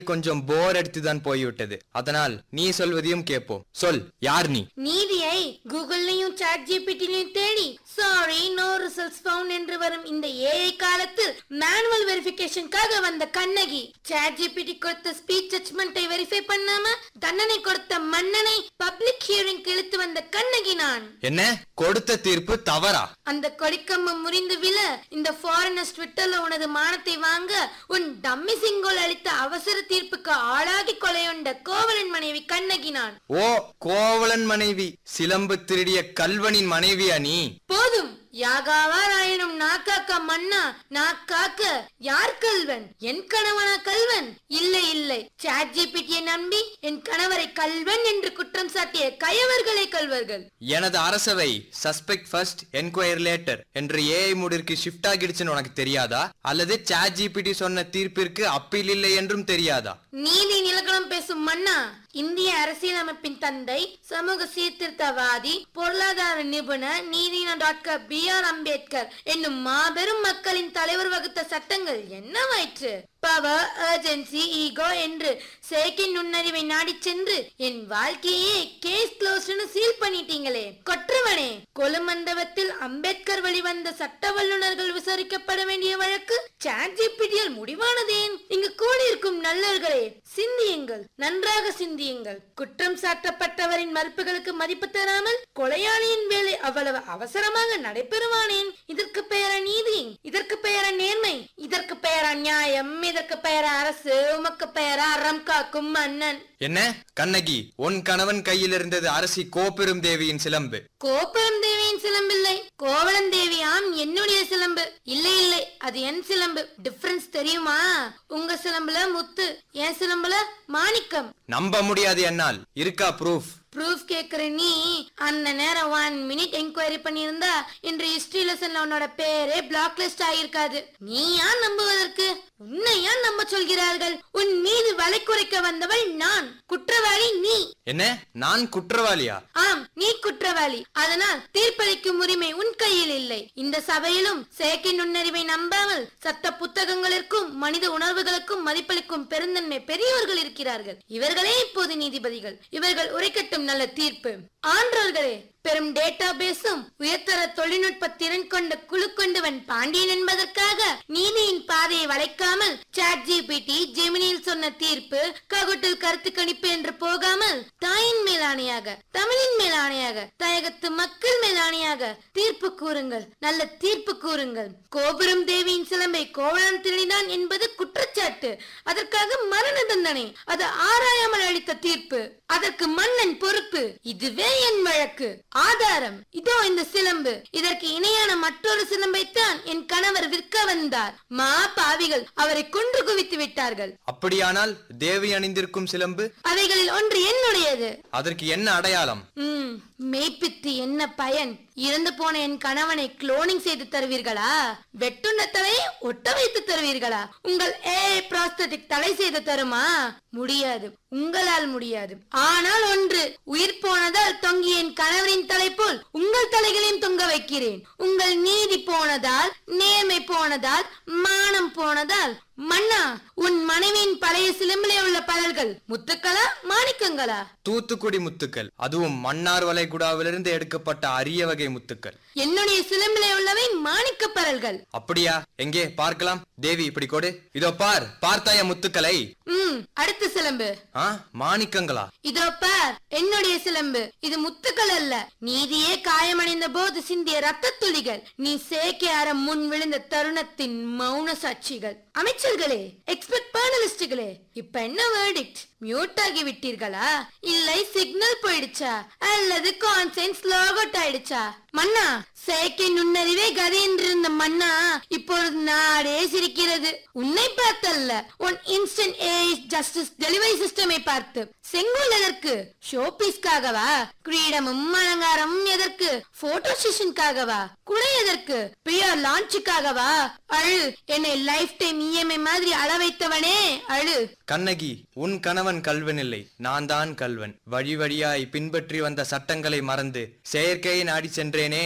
கொஞ்சம் போர் அடித்துதான் போய்விட்டது அதனால் நீ சொல்வதையும் கேட்போம் சொல் யார் நீ நீதியை கூகுள்லயும் சாட் ஜிபிடிலையும் தேடி சாரி நோ ரிசல்ட்ஸ் ஃபவுண்ட் என்று வரும் இந்த ஏஐ காலத்தில் மேனுவல் வெரிஃபிகேஷனுக்காக வந்த கண்ணகி சாட் ஜிபிடி கொடுத்த ஸ்பீச் ஜட்மெண்ட்டை வெரிஃபை பண்ணாம தண்டனை கொடுத்த மன்னனை பப்ளிக் ஹியரிங் இழுத்து வந்த கண்ணகி நான் என்ன கொடுத்த தீர்ப்பு தவறா அந்த கொடிக்கம்பம் முறிந்து விழ இந்த ஃபாரினர்ஸ் ட்விட்டர்ல உனது மானத்தை வாங்க உன் டம்மி சிங்கோல் அளித்த அவசர தீர்ப்புக்கு ஆளாகி கொலையுண்ட கோவலன் மனைவி கண்ணகி நான் ஓ கோவலன் மனைவி சிலம்பு திருடிய கல்வனின் மனைவியா நீ போதும் யாகாவாராயினும் நாக்காக்க மன்னா நாக்காக்க யார் கல்வன் என் கணவனா கல்வன் இல்லை இல்லை சாட் ஜிபிடியை நம்பி என் கணவரை கல்வன் என்று குற்றம் சாட்டிய கயவர்களே கல்வர்கள் எனது அரசவை சஸ்பெக்ட் ஃபர்ஸ்ட் என்கொயர் லேட்டர் என்ற ஏஐ மூடிற்கு ஷிஃப்ட் ஆகிடுச்சுன்னு உனக்கு தெரியாதா அல்லது சாட் ஜிபிடி சொன்ன தீர்ப்பிற்கு அப்பீல் இல்லை என்றும் தெரியாதா நீதி நிலக்கணம் பேசும் மன்னா இந்திய அரசியலமைப்பின் தந்தை சமூக சீர்திருத்தவாதி பொருளாதார நிபுணர் நீதினா டாக்டர் பி ஆர் அம்பேத்கர் என்னும் மாபெரும் மக்களின் தலைவர் வகுத்த சட்டங்கள் என்னவாயிற்று பவர் அர்ஜென்சி ஈகோ என்று செயற்கின் நுண்ணறிவை நாடிச் சென்று என் வாழ்க்கையே கேஸ் க்ளோஸ்னு சீல் பண்ணிட்டீங்களே கொற்றவனே கொலுமண்டபத்தில் அம்பேத்கர் வெளிவந்த சட்ட வல்லுநர்கள் விசாரிக்கப்பட வேண்டிய வழக்கு சாட் ஜிபிடியால் முடிவானதேன் இங்கு கூடியிருக்கும் நல்லர்களே சிந்தியுங்கள் நன்றாக சிந்தியுங்கள் குற்றம் சாட்டப்பட்டவரின் மறுப்புகளுக்கு மதிப்பு தராமல் கொலையாளியின் வேலை அவ்வளவு அவசரமாக நடைபெறுவானேன் இதற்கு பெயர நீதி இதற்கு பெயர நேர்மை இதற்கு பெயர நியாயம் இதற்கு பெயர அரசு உமக்கு பெயர அறம் காக்கும் மன்னன் என்ன கண்ணகி உன் கணவன் கையில் இருந்தது அரசி கோப்பெரும் தேவியின் சிலம்பு கோபுரம் தேவியின் சிலம்பில்லை கோவலன் தேவியாம் என்னுடைய சிலம்பு இல்லை இல்லை அது என் சிலம்பு டிஃபரன்ஸ் தெரியுமா உங்க சிலம்புல முத்து என் சிலம்புல மாணிக்கம் நம்ப முடியாது என்னால் இருக்கா ப்ரூஃப் ப்ரூஃப் கேக்குற நீ அந்த நேரம் ஒன் மினிட் என்கொயரி பண்ணியிருந்தா இன்று ஹிஸ்டரி லெசன்ல உன்னோட பேரே பிளாக் லிஸ்ட் ஆகியிருக்காது நீ யார் நம்புவதற்கு உன்னை யார் நம்ப சொல்கிறார்கள் உன் மீது வலை குறைக்க வந்தவள் நான் குற்றவாளி நீ என்ன நான் குற்றவாளியா ஆம் நீ குற்றவாளி அதனால் தீர்ப்பளிக்கும் உரிமை உன் கையில் இல்லை இந்த சபையிலும் செயற்கை நுண்ணறிவை நம்பாமல் சட்ட புத்தகங்களுக்கும் மனித உணர்வுகளுக்கும் மதிப்பளிக்கும் பெருந்தன்மை பெரியவர்கள் இருக்கிறார்கள் இவர்களே இப்போது நீதிபதிகள் இவர்கள் உரைக்கட்டும் நல்ல தீர்ப்பு ஆன்றோர்களே பெரும் டேட்டா பேஸும் உயர்தர தொழில்நுட்ப திறன் கொண்ட குழு கொண்டவன் பாண்டியன் என்பதற்காக நீதியின் பாதையை வளைக்காமல் சாட் ஜிபிடி ஜெமினியில் சொன்ன தீர்ப்பு ககுட்டில் கருத்து கணிப்பு என்று போகாமல் தாயின் மேல் ஆணையாக தமிழின் மேல் ஆணையாக தாயகத்து மக்கள் மேல் ஆணையாக தீர்ப்பு கூறுங்கள் நல்ல தீர்ப்பு கூறுங்கள் கோபுரம் தேவியின் சிலம்பை கோவலன் திருடினான் என்பது குற்றச்சாட்டு அதற்காக மரண தண்டனை அது ஆராயாமல் அளித்த தீர்ப்பு அதற்கு மன்னன் பொறுப்பு இதுவே என் வழக்கு ஆதாரம் இதோ இந்த சிலம்பு இதற்கு இணையான மற்றொரு சிலம்பைத்தான் என் கணவர் விற்க வந்தார் மா பாவிகள் அவரை கொன்று குவித்து விட்டார்கள் அப்படியானால் தேவி அணிந்திருக்கும் சிலம்பு அவைகளில் ஒன்று என்னுடையது அதற்கு என்ன அடையாளம் ம் மெய்ப்பித்து என்ன பயன் இறந்து போன என் கணவனை குளோனிங் செய்து தருவீர்களா வெட்டுண்ட தலையை ஒட்ட வைத்து தருவீர்களா உங்கள் ஏ ப்ராஸ்தட்டிக் தலை செய்து தருமா முடியாது உங்களால் முடியாது ஆனால் ஒன்று உயிர் போனதால் தொங்கிய என் கணவரின் தலை போல் உங்கள் தலைகளையும் தொங்க வைக்கிறேன் உங்கள் நீதி போனதால் நேர்மை போனதால் மானம் போனதால் மன்னா உன் மனைவியின் பழைய சிலம்பிலே உள்ள பலர்கள் முத்துக்களா மாணிக்கங்களா தூத்துக்குடி முத்துக்கள் அதுவும் மன்னார் வளைகுடாவிலிருந்து எடுக்கப்பட்ட அரிய வகை முத்துக்கள் என்னுடைய சிலம்பிலே உள்ளவை மாணிக்க பரல்கள் அப்படியா எங்கே பார்க்கலாம் தேவி இப்படி கொடு இதோ பார் பார்த்தாய முத்துக்களை ம் அடுத்த சிலம்பு ஆ மாணிக்கங்களா இதோ பார் என்னுடைய சிலம்பு இது முத்துக்கள் அல்ல நீதியே காயமடைந்த போது சிந்திய ரத்த துளிகள் நீ சேக்கை அறம் முன் விழுந்த தருணத்தின் மௌன சாட்சிகள் அமைச்சர்களே எக்ஸ்பெக்ட் பேனலிஸ்டுகளே இப்ப என்ன வேர்டிக்ட் மியூட் ஆகி விட்டீர்களா இல்லை சிக்னல் போயிடுச்சா அல்லது கான்சென்ஸ் லாக் அவுட் ஆயிடுச்சா மன்னா செயற்கை நுண்ணறிவே கதை என்றிருந்த மன்னா இப்பொழுது நாடே சிரிக்கிறது உன்னை பார்த்தல்ல உன் இன்ஸ்டன்ட் ஏஐ ஜஸ்டிஸ் டெலிவரி சிஸ்டமை பார்த்து செங்கோல் எதற்கு ஷோ பீஸ்க்காகவா கிரீடமும் அலங்காரமும் எதற்கு போட்டோ செஷனுக்காகவா குடை எதற்கு பியர் லான்ச்சுக்காகவா அழு என்னை லைஃப் டைம் இஎம்ஐ மாதிரி அள வைத்தவனே அழு கண்ணகி உன் கணவன் கல்வன் இல்லை நான் தான் கல்வன் வழி வழியாய் பின்பற்றி வந்த சட்டங்களை மறந்து செயற்கையை நாடி சென்றேனே நான்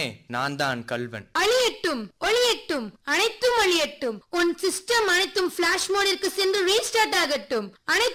நான் தான் கல்வன் அழியட்டும் ஒளியட்டும் அனைத்தும் அழியட்டும் உன் சிஸ்டம் அனைத்தும் பிளாஷ் மோடிற்கு சென்று ரீஸ்டார்ட் ஆகட்டும் அனைத்து